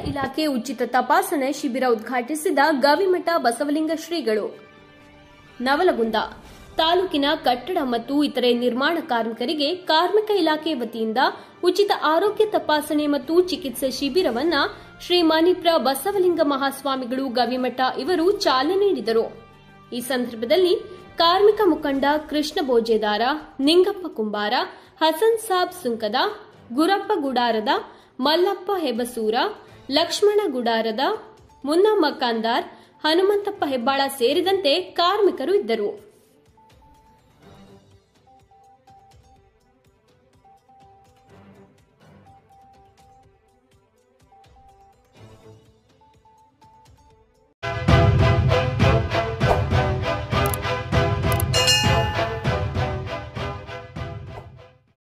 ಇಲಾಖೆ ಉಚಿತ ತಪಾಸಣೆ ಶಿಬಿರ ಉದ್ಘಾಟಿಸಿದ ಗವಿಮಠ ಬಸವಲಿಂಗ ಶ್ರೀಗಳು ನವಲಗುಂದ ತಾಲೂಕಿನ ಕಟ್ಟಡ ಮತ್ತು ಇತರೆ ನಿರ್ಮಾಣ ಕಾರ್ಮಿಕರಿಗೆ ಕಾರ್ಮಿಕ ಇಲಾಖೆ ವತಿಯಿಂದ ಉಚಿತ ಆರೋಗ್ಯ ತಪಾಸಣೆ ಮತ್ತು ಚಿಕಿತ್ಸೆ ಶಿಬಿರವನ್ನ ಶ್ರೀ ಮಣಿಪ್ರ ಬಸವಲಿಂಗ ಮಹಾಸ್ವಾಮಿಗಳು ಗವಿಮಠ ಇವರು ಚಾಲನೆ ನೀಡಿದರು ಈ ಸಂದರ್ಭದಲ್ಲಿ ಕಾರ್ಮಿಕ ಮುಖಂಡ ಕೃಷ್ಣ ಬೋಜೇದಾರ ನಿಂಗಪ್ಪ ಕುಂಬಾರ ಹಸನ್ ಸಾಬ್ ಸುಂಕದ ಗುರಪ್ಪ ಗುಡಾರದ ಮಲ್ಲಪ್ಪ ಹೆಬಸೂರ ಲಕ್ಷ್ಮಣ ಗುಡಾರದ ಮುನ್ನ ಮಕಾಂದಾರ್ ಹನುಮಂತಪ್ಪ ಹೆಬ್ಬಾಳ ಸೇರಿದಂತೆ ಕಾರ್ಮಿಕರು ಇದ್ದರು